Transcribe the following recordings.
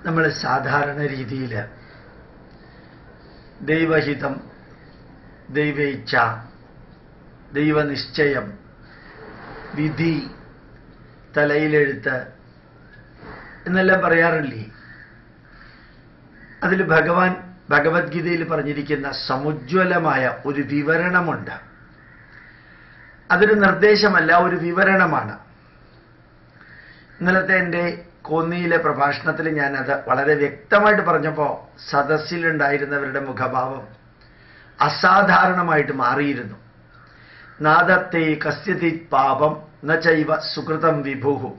നമ്മൾ സാധാരണ രീതിയിൽ ദൈവഹിതം ദൈവേച്ഛ ദൈവനിശ്ചയം വിധി തലയിലെഴുത്ത് എന്നെല്ലാം പറയാറില്ലേ അതിൽ ഭഗവാൻ ഭഗവത്ഗീതയിൽ പറഞ്ഞിരിക്കുന്ന സമുജ്വലമായ ഒരു വിവരണമുണ്ട് അതൊരു നിർദ്ദേശമല്ല ഒരു വിവരണമാണ് ഇന്നലത്തെ എൻ്റെ കോന്നിയിലെ പ്രഭാഷണത്തിൽ ഞാനത് വളരെ വ്യക്തമായിട്ട് പറഞ്ഞപ്പോൾ സദസ്സിലുണ്ടായിരുന്നവരുടെ മുഖഭാവം അസാധാരണമായിട്ട് മാറിയിരുന്നു നാദത്തെ കസ്യതി പാപം ന ചൈവ സുകൃതം വിഭുഹു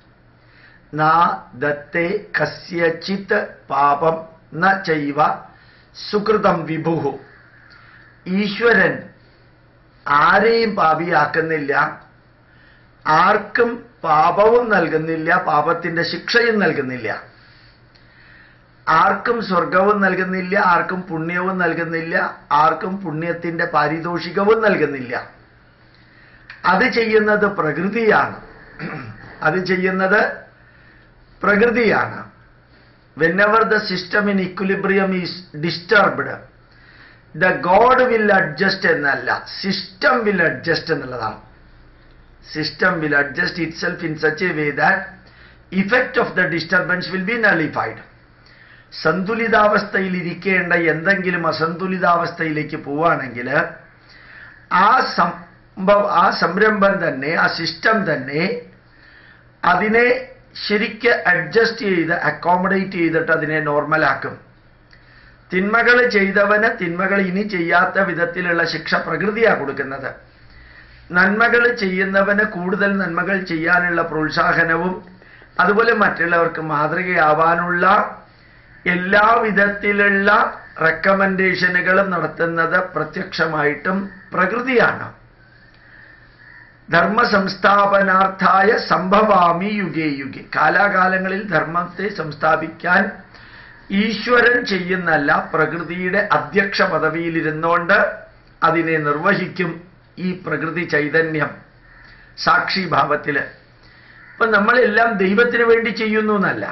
നാദത്തെ കസ്യചിത് പാപം ന ചൈവ സുകൃതം വിഭുഹു ഈശ്വരൻ ആരെയും പാപിയാക്കുന്നില്ല ആർക്കും പാപവും നൽകുന്നില്ല പാപത്തിന്റെ ശിക്ഷയും നൽകുന്നില്ല ആർക്കും സ്വർഗവും നൽകുന്നില്ല ആർക്കും പുണ്യവും നൽകുന്നില്ല ആർക്കും പുണ്യത്തിന്റെ പാരിതോഷികവും നൽകുന്നില്ല അത് ചെയ്യുന്നത് പ്രകൃതിയാണ് അത് ചെയ്യുന്നത് പ്രകൃതിയാണ് whenever the system in equilibrium is disturbed the god will adjust എന്നല്ല സിസ്റ്റം വിൽ അഡ്ജസ്റ്റ് എന്നുള്ളതാണ് system will adjust itself in such a way that effect of the disturbance will be nullified സന്തുലിതാവസ്ഥയിൽ ഇരിക്കേണ്ട എന്തെങ്കിലും അസന്തുലിതാവസ്ഥയിലേക്ക് പോവുകയാണെങ്കിൽ ആ സംഭവ ആ സംരംഭം തന്നെ ആ സിസ്റ്റം തന്നെ അതിനെ ശരിക്ക് അഡ്ജസ്റ്റ് ചെയ്ത് അക്കോമഡേറ്റ് ചെയ്തിട്ട് അതിനെ നോർമലാക്കും തിന്മകൾ ചെയ്തവന് തിന്മകൾ ഇനി ചെയ്യാത്ത വിധത്തിലുള്ള ശിക്ഷ പ്രകൃതിയാണ് കൊടുക്കുന്നത് നന്മകൾ ചെയ്യുന്നവന് കൂടുതൽ നന്മകൾ ചെയ്യാനുള്ള പ്രോത്സാഹനവും അതുപോലെ മറ്റുള്ളവർക്ക് മാതൃകയാവാനുള്ള എല്ലാ വിധത്തിലുള്ള റെക്കമെൻഡേഷനുകളും നടത്തുന്നത് പ്രത്യക്ഷമായിട്ടും പ്രകൃതിയാണ് ധർമ്മ സംസ്ഥാപനാർത്ഥായ സംഭവാമി യുഗേ യുഗെ കാലാകാലങ്ങളിൽ ധർമ്മത്തെ സംസ്ഥാപിക്കാൻ ഈശ്വരൻ ചെയ്യുന്നല്ല പ്രകൃതിയുടെ അധ്യക്ഷ പദവിയിലിരുന്നുകൊണ്ട് അതിനെ നിർവഹിക്കും ഈ പ്രകൃതി ചൈതന്യം സാക്ഷിഭാവത്തില് ഇപ്പൊ നമ്മളെല്ലാം ദൈവത്തിന് വേണ്ടി ചെയ്യുന്നു എന്നല്ല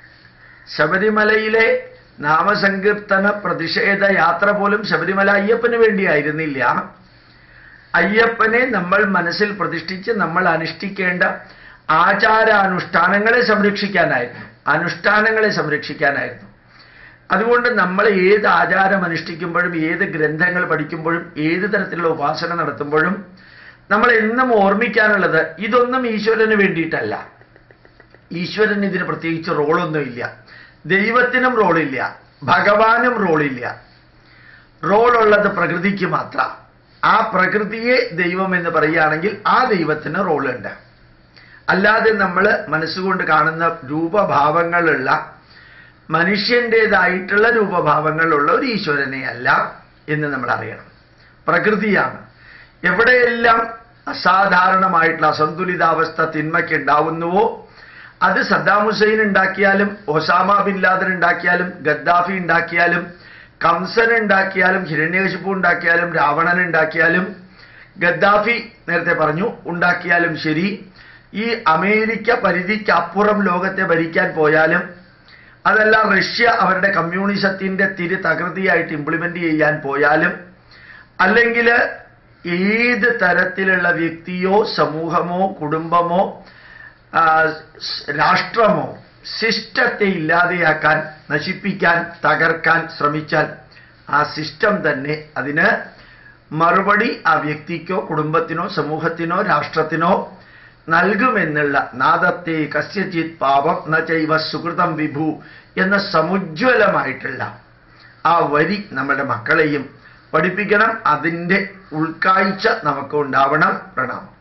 ശബരിമലയിലെ നാമസങ്കീർത്തന പ്രതിഷേധ യാത്ര പോലും ശബരിമല അയ്യപ്പന് വേണ്ടിയായിരുന്നില്ല അയ്യപ്പനെ നമ്മൾ മനസ്സിൽ പ്രതിഷ്ഠിച്ച് നമ്മൾ അനുഷ്ഠിക്കേണ്ട ആചാരാനുഷ്ഠാനങ്ങളെ സംരക്ഷിക്കാനായിരുന്നു അനുഷ്ഠാനങ്ങളെ സംരക്ഷിക്കാനായിരുന്നു അതുകൊണ്ട് നമ്മൾ ഏത് ആചാരം അനുഷ്ഠിക്കുമ്പോഴും ഏത് ഗ്രന്ഥങ്ങൾ പഠിക്കുമ്പോഴും ഏത് തരത്തിലുള്ള ഉപാസന നടത്തുമ്പോഴും നമ്മൾ എന്നും ഓർമ്മിക്കാനുള്ളത് ഇതൊന്നും ഈശ്വരന് വേണ്ടിയിട്ടല്ല ഈശ്വരൻ ഇതിന് പ്രത്യേകിച്ച് റോളൊന്നുമില്ല ദൈവത്തിനും റോളില്ല ഭഗവാനും റോളില്ല റോളുള്ളത് പ്രകൃതിക്ക് മാത്രം ആ പ്രകൃതിയെ ദൈവം എന്ന് പറയുകയാണെങ്കിൽ ആ ദൈവത്തിന് റോളുണ്ട് അല്ലാതെ നമ്മൾ മനസ്സുകൊണ്ട് കാണുന്ന രൂപഭാവങ്ങളുള്ള മനുഷ്യൻ്റെതായിട്ടുള്ള രൂപഭാവങ്ങളുള്ള ഒരു ഈശ്വരനെ അല്ല എന്ന് നമ്മൾ അറിയണം പ്രകൃതിയാണ് എവിടെയെല്ലാം അസാധാരണമായിട്ടുള്ള അസന്തുലിതാവസ്ഥ തിന്മയ്ക്ക് ഉണ്ടാവുന്നുവോ അത് സദ്ദാം ഹുസൈൻ ഉണ്ടാക്കിയാലും ഒസാമ ബിൻ ലാദൻ ഉണ്ടാക്കിയാലും ഗദ്ദാഫി ഉണ്ടാക്കിയാലും കംസൻ ഉണ്ടാക്കിയാലും ഹിരണ്യകശിപ്പു ഉണ്ടാക്കിയാലും രാവണൻ ഉണ്ടാക്കിയാലും ഗദ്ദാഫി നേരത്തെ പറഞ്ഞു ഉണ്ടാക്കിയാലും ശരി ഈ അമേരിക്ക പരിധിക്കപ്പുറം ലോകത്തെ ഭരിക്കാൻ പോയാലും അതല്ല റഷ്യ അവരുടെ കമ്മ്യൂണിസത്തിന്റെ തിരി തകൃതിയായിട്ട് ഇംപ്ലിമെന്റ് ചെയ്യാൻ പോയാലും അല്ലെങ്കിൽ ഏത് തരത്തിലുള്ള വ്യക്തിയോ സമൂഹമോ കുടുംബമോ ആ, സ് രാഷ്ട്രമോ സിസ്റ്റത്തെ ഇല്ലാതെയാക്കാൻ നശിപ്പിക്കാൻ തകർക്കാൻ ശ്രമിച്ചാൽ ആ സിസ്റ്റം തന്നെ അതിന് മറുപടി ആ വ്യക്തിക്കോ കുടുംബത്തിനോ സമൂഹത്തിനോ രാഷ്ട്രത്തിനോ നൽകുമെന്നുള്ള നാദത്തെ കസ്യചിത് പാപം ന ചൈവ സുഹൃതം വിഭു എന്ന സമുജ്വലമായിട്ടുള്ള ആ വരി നമ്മുടെ മക്കളെയും പഠിപ്പിക്കണം അതിൻ്റെ ഉൾക്കാഴ്ച നമുക്ക് ഉണ്ടാവണം പ്രണാമം